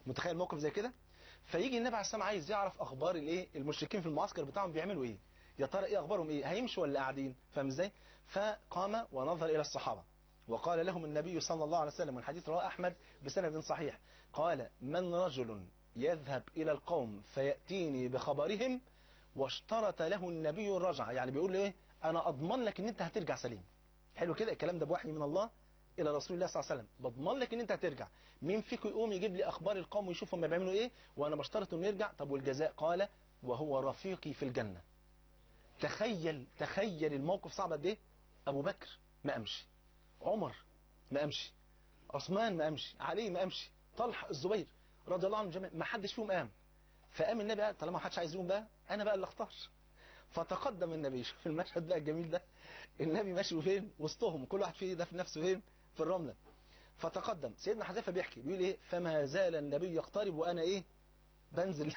متخيل موقف زي كده فيجي النبي عليه السلام عايز يعرف اخبار الايه المشركين في المعسكر بتاعهم بيعملوا ايه يا ترى ايه اخبارهم ايه هيمشوا ولا قاعدين فاهم ازاي فقام ونظر الى الصحابه وقال لهم النبي صلى الله عليه وسلم والحديث رواه احمد بسند صحيح قال من رجل يذهب الى القوم فياتيني بخبرهم واشترط له النبي الرجعه يعني بيقول له ايه انا اضمن لك ان انت هترجع سليم حلو كده الكلام ده بوحي من الله الى رسول الله صلى الله عليه وسلم بضمن لك ان انت هترجع مين فيكم يقوم يجيب لي اخبار القوم ويشوف هم بيعملوا ايه وانا بشترط انه يرجع طب والجزاء قال وهو رفيقي في الجنه تخيل تخيل الموقف صعب قد ايه ابو بكر ما امشي عمر ما امشي عثمان ما امشي علي ما امشي طلحه الزبير رضي الله عنهم جميعا ما حدش فيهم قام فقام النبي قال طالما ما حدش عايز يقوم بقى انا بقى اللي اختار فتقدم النبي شوف المشهد بقى الجميل ده النبي ماشي فين وسطهم كل واحد فيه ده في نفسه فين في الرمله فتقدم سيدنا حذيفه بيحكي بيقول ايه فما زال النبي يقترب وانا ايه بنزل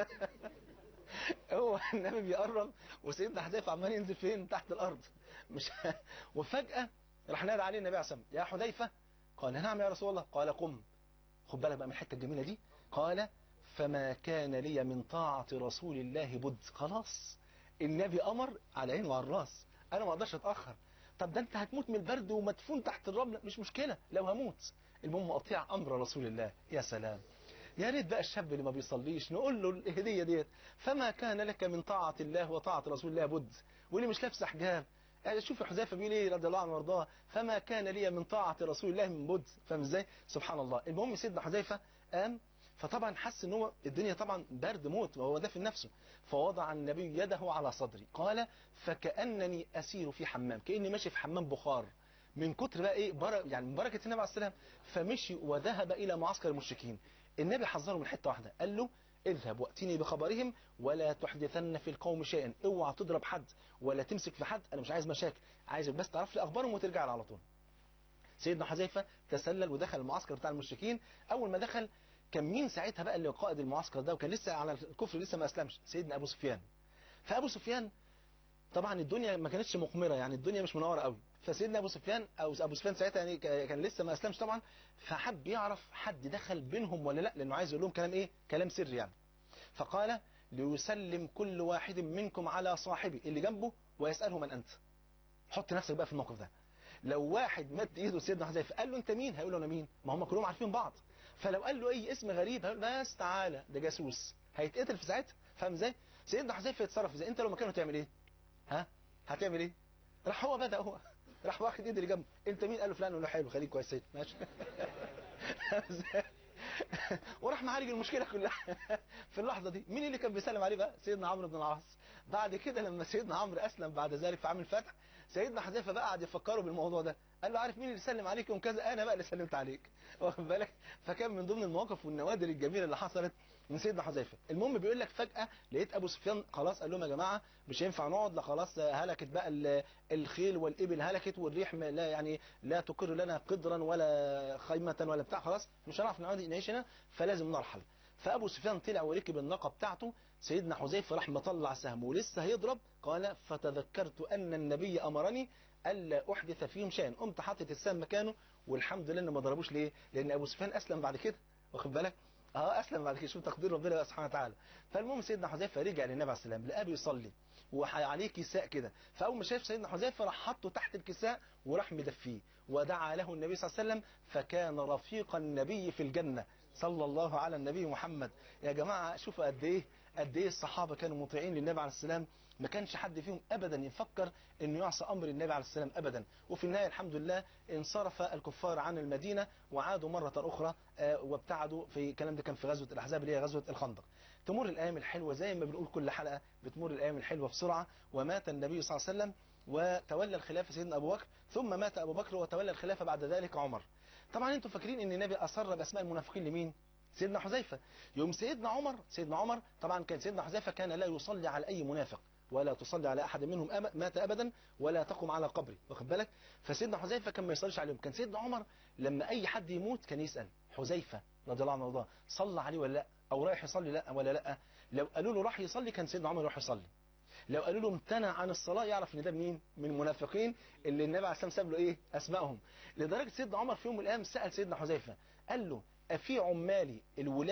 هو النبي بيقرب وسيدنا حذيفه عمال ينزل فين تحت الارض مش وفجاه راح نادى عليه النبي عليه الصلاه والسلام يا حذيفه قال نعم يا رسول الله قال قم خد بالك بقى من الحته الجميله دي قال فما كان لي من طاعه رسول الله بد خلاص النبي امر على عيني وعلى الراس انا ما اقدرش اتاخر طب ده انت هتموت من البرد ومدفون تحت الرمل مش مشكله لو هموت المهم اطيع امر رسول الله يا سلام يا ريت بقى الشاب اللي ما بيصليش نقول له الهديه ديت فما كان لك من طاعه الله وطاعه رسول الله بد واللي مش لابس حجاب يعني شوف حذيفه بيقول ايه رضي الله عنه وارضاه فما كان لي من طاعه رسول الله من بد فاهم ازاي سبحان الله المهم سيدنا حذيفه قام فطبعا حس ان هو الدنيا طبعا برد موت وهو دافن نفسه فوضع النبي يده على صدري قال فكانني اسير في حمام كاني ماشي في حمام بخار من كتر بقى ايه بر... يعني من بركه النبي عليه السلام فمشي وذهب الى معسكر المشركين النبي حذره من حته واحده قال له اذهب واتني بخبرهم ولا تحدثن في القوم شيئا اوعى تضرب حد ولا تمسك في حد انا مش عايز مشاكل عايزك بس تعرف لي اخبارهم وترجع لي على طول سيدنا حذيفه تسلل ودخل المعسكر بتاع المشركين اول ما دخل كان مين ساعتها بقى اللي قائد المعسكر ده وكان لسه على الكفر لسه ما اسلمش سيدنا ابو سفيان فابو سفيان طبعا الدنيا ما كانتش مقمره يعني الدنيا مش منوره قوي فسيدنا ابو سفيان او ابو سفيان ساعتها يعني كان لسه ما اسلمش طبعا فحب يعرف حد دخل بينهم ولا لا لانه عايز يقول لهم كلام ايه كلام سري يعني فقال ليسلم كل واحد منكم على صاحبه اللي جنبه ويساله من انت حط نفسك بقى في الموقف ده لو واحد مد ايده سيدنا حذيفه قال له انت مين هيقول له انا مين ما هم كلهم عارفين بعض فلو قال له اي اسم غريب هيقول بس تعالى ده جاسوس هيتقتل في ساعتها فاهم ازاي سيدنا حذيفه يتصرف ازاي انت لو مكانه تعمل ايه ها هتعمل ايه راح هو بدا هو راح واخد ايد اللي جنبه انت مين قال له فلان قال له حلو خليك كويس سيد ماشي وراح معالج المشكله كلها في اللحظه دي مين اللي كان بيسلم عليه بقى سيدنا عمرو بن العاص بعد كده لما سيدنا عمرو اسلم بعد ذلك في عام الفتح سيدنا حذيفه بقى قعد يفكروا بالموضوع ده قال له عارف مين اللي سلم عليك يوم كذا انا بقى اللي سلمت عليك واخد بالك فكان من ضمن المواقف والنوادر الجميله اللي حصلت من سيدنا حذيفه المهم بيقول لك فجاه لقيت ابو سفيان خلاص قال لهم يا جماعه مش هينفع نقعد لا خلاص هلكت بقى الخيل والابل هلكت والريح لا يعني لا تقر لنا قدرا ولا خيمه ولا بتاع خلاص مش هنعرف نعيش هنا فلازم نرحل فابو سفيان طلع وركب الناقه بتاعته سيدنا حذيفه راح مطلع سهمه ولسه هيضرب قال فتذكرت ان النبي امرني الا احدث فيهم شيئا قمت حاطط السهم مكانه والحمد لله ان ما ضربوش ليه لان ابو سفيان اسلم بعد كده واخد بالك اه اسلم بعد كده شوف تقدير ربنا سبحانه وتعالى فالمهم سيدنا حذيفه رجع للنبي عليه السلام لقاه بيصلي وعليه كساء كده فاول ما شاف سيدنا حذيفه راح حطه تحت الكساء وراح مدفيه ودعا له النبي صلى الله عليه وسلم فكان رفيق النبي في الجنه صلى الله على النبي محمد يا جماعه شوفوا قد ايه قد ايه الصحابه كانوا مطيعين للنبي عليه السلام ما كانش حد فيهم ابدا يفكر انه يعصى امر النبي عليه السلام ابدا وفي النهايه الحمد لله انصرف الكفار عن المدينه وعادوا مره اخرى وابتعدوا في الكلام ده كان في غزوه الاحزاب اللي هي غزوه الخندق تمر الايام الحلوه زي ما بنقول كل حلقه بتمر الايام الحلوه بسرعه ومات النبي صلى الله عليه وسلم وتولى الخلافه سيدنا ابو بكر ثم مات ابو بكر وتولى الخلافه بعد ذلك عمر طبعا انتم فاكرين ان النبي اصر باسماء المنافقين لمين سيدنا حذيفه يوم سيدنا عمر سيدنا عمر طبعا كان سيدنا حذيفه كان لا يصلي على اي منافق ولا تصلي على احد منهم أب... مات ابدا ولا تقم على قبره واخد بالك فسيدنا حذيفه كان ما يصليش عليهم كان سيدنا عمر لما اي حد يموت كان يسال حذيفه رضي الله عنه وارضاه صلى عليه ولا لا او رايح يصلي لا ولا لا لو قالوا له راح يصلي كان سيدنا عمر يروح يصلي لو قالوا له امتنع عن الصلاه يعرف ان ده مين من المنافقين اللي النبي عليه الصلاه والسلام ساب له ايه اسمائهم لدرجه سيدنا عمر في يوم من الايام سال سيدنا حذيفه قال له افي عمالي الولاة